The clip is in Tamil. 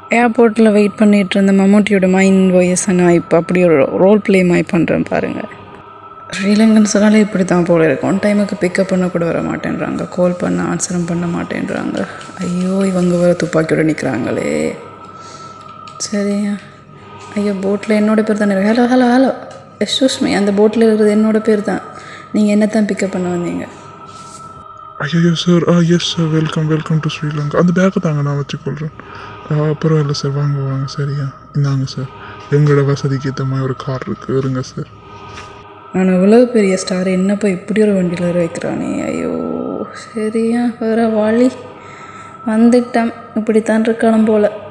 ஏர்போர்ட்டில் வெயிட் பண்ணிட்டு இருந்த மம்மூட்டியோட மைண்ட் வாய்ஸை நான் இப்போ அப்படி ஒரு ரோல் ப்ளே மாதிரி பண்ணுறேன் பாருங்கள் ஸ்ரீலங்கன் சொன்னாலே இப்படி தான் போல இருக்கும் ஒன் டைமுக்கு பிக்கப் பண்ண கூட வர மாட்டேன்றாங்க கால் பண்ண ஆன்சரும் பண்ண மாட்டேன்றாங்க ஐயோ இவங்க வர துப்பாக்கியோட நிற்கிறாங்களே சரியா ஐயோ போட்டில் என்னோட பேர் தானே hello hello hello excuse me அந்த போட்டில் இருக்கிறது என்னோட பேர் தான் நீங்கள் என்ன தான் பிக்கப் பண்ண வந்தீங்க ஐயோ sir ah yes sir welcome welcome to Sri Lanka அந்த பேக்கை தாங்க நான் வச்சுக்கொள்கிறேன் பரவாயில்ல சார் வாங்க வாங்க சரியா இந்தாங்க சார் எங்களோட வசதிக்கு ஏற்ற மாதிரி ஒரு கார் இருக்குது இருங்க சார் நான் அவ்வளோ பெரிய ஸ்டார் என்ன போய் இப்படி ஒரு வண்டியில் வர வைக்கிறானே ஐயோ சரியா வேற வழி வந்துட்டேன் இப்படித்தான் இருக்கலாம் போல்